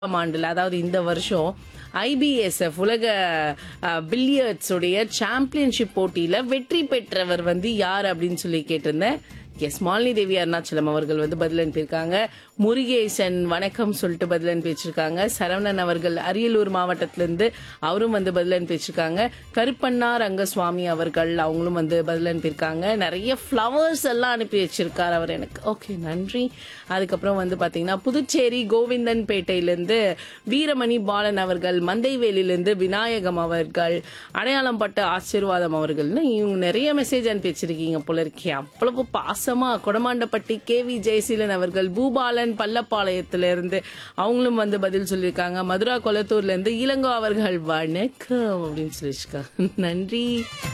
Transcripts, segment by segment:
ஆம் ஆண்டுல அதாவது இந்த வருஷம் ஐபிஎஸ்எஃப் உலக பில்லியர்ட்ஸ் உடைய சாம்பியன்ஷிப் போட்டியில வெற்றி பெற்றவர் வந்து யார் அப்படின்னு சொல்லி கேட்டிருந்தேன் எஸ் மாலினி தேவி அருணாச்சலம் அவர்கள் வந்து பதில் அனுப்பியிருக்காங்க முருகேசன் வணக்கம் சொல்லிட்டு பதில் அனுப்பி வச்சிருக்காங்க சரவணன் அவர்கள் அரியலூர் மாவட்டத்திலிருந்து அவரும் வந்து பதில் அனுப்பி வச்சிருக்காங்க கருப்பண்ணா ரங்கசுவாமி அவர்கள் அவங்களும் வந்து பதில் அனுப்பியிருக்காங்க நிறைய ஃப்ளவர்ஸ் எல்லாம் அனுப்பி வச்சிருக்காரு அவர் எனக்கு ஓகே நன்றி அதுக்கப்புறம் வந்து பாத்தீங்கன்னா புதுச்சேரி கோவிந்தன் பேட்டையிலிருந்து வீரமணி பாலன் அவர்கள் மந்தைவேலிலிருந்து விநாயகம் அவர்கள் அடையாளம் பட்ட ஆசீர்வாதம் அவர்கள்னு இவங்க நிறைய மெசேஜ் அனுப்பி வச்சிருக்கீங்க போல இருக்கே அவ்வளவு பாசமா கொடமாண்டப்பட்டி கே வி ஜெயசீலன் அவர்கள் பூபாலன் பள்ளப்பாளையத்துல இருந்து அவங்களும் வந்து பதில் சொல்லியிருக்காங்க மதுரா கொளத்தூர்ல இருந்து இளங்கோ அவர்கள் வணக்கம் அப்படின்னு சொல்லியிருக்காங்க நன்றி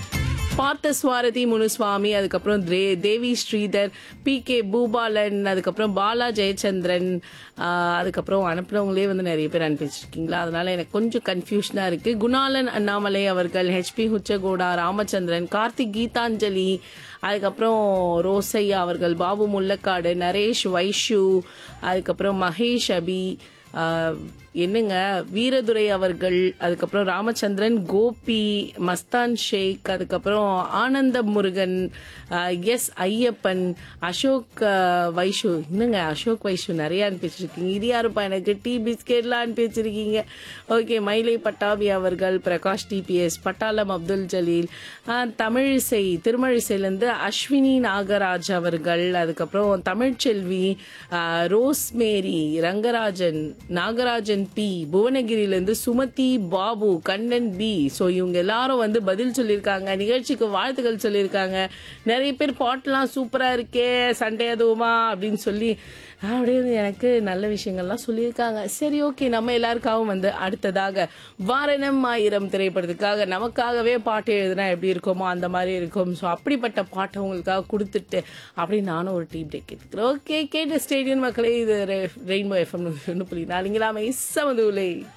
பார்த்த சுவாரதி முனுசுவாமி அதுக்கப்புறம் தே- தேவி ஸ்ரீதர் பி கே பூபாலன் அதுக்கப்புறம் பாலா ஜெயச்சந்திரன் ஆஹ், அதுக்கப்புறம் அனுப்புனவங்களே வந்து நிறைய பேர் அனுப்பி வச்சிருக்கீங்களா அதனால எனக்கு கொஞ்சம் கன்ஃபியூஷனா இருக்கு குணாலன் அண்ணாமலை அவர்கள் ஹெச்பி ஹுச்சகோடா ராமச்சந்திரன் கார்த்திக் கீதாஞ்சலி அதுக்கப்புறம் ரோசையா அவர்கள் பாபு முல்லக்காடு நரேஷ் வைஷு அதுக்கப்புறம் மகேஷ் அபி ஆஹ், என்னங்க வீரதுரை அவர்கள் அதுக்கப்புறம் ராமச்சந்திரன் கோபி மஸ்தான் ஷேக் அதுக்கப்புறம் ஆனந்த முருகன் ஆஹ், எஸ் ஐயப்பன் அசோக் ஆஹ், வைஷு என்னங்க அசோக் வைஷு நிறைய அனுப்பி வச்சிருக்கீங்க இது யாருப்பா எனக்கு டீ பிஸ்கெட்லாம் அனுப்பி வச்சிருக்கீங்க ஓகே மயிலை பட்டாபி அவர்கள் பிரகாஷ் டிபிஎஸ் பட்டாளம் அப்துல் ஜலீல் ஆஹ், தமிழிசை திருமழிசையிலேருந்து அஸ்வினி நாகராஜ் அவர்கள் அதுக்கப்புறம் தமிழ்ச்செல்வி ஆஹ், ரோஸ்மேரி ரங்கராஜன் நாகராஜன் பி புவனகிரியிலேருந்து சுமதி பாபு கண்ணன் பி ஸோ இவங்க எல்லாரும் வந்து பதில் சொல்லியிருக்காங்க நிகழ்ச்சிக்கு வாழ்த்துக்கள் சொல்லியிருக்காங்க நிறைய பேர் பாட்டெலாம் சூப்பராக இருக்கே சண்டே அதுவுமா அப்படின்னு சொல்லி அப்படியே வந்து எனக்கு நல்ல விஷயங்கள்லாம் சொல்லியிருக்காங்க சரி ஓகே நம்ம எல்லாருக்காகவும் வந்து அடுத்ததாக வாரணம் ஆயிரம் திரைப்படத்துக்காக நமக்காகவே பாட்டு எழுதுனா எப்படி இருக்குமோ அந்த மாதிரி இருக்கும் ஸோ அப்படிப்பட்ட பாட்டை உங்களுக்காக கொடுத்துட்டு அப்படி நானும் ஒரு டீ பிரேக் எடுத்துக்கிறேன் ஓகே கேட்ட ஸ்டேடியம் மக்களே இது ரெயின்போ எஃப்எம் ஒன்று புள்ளி நாலுங்களாமே இசமதுலை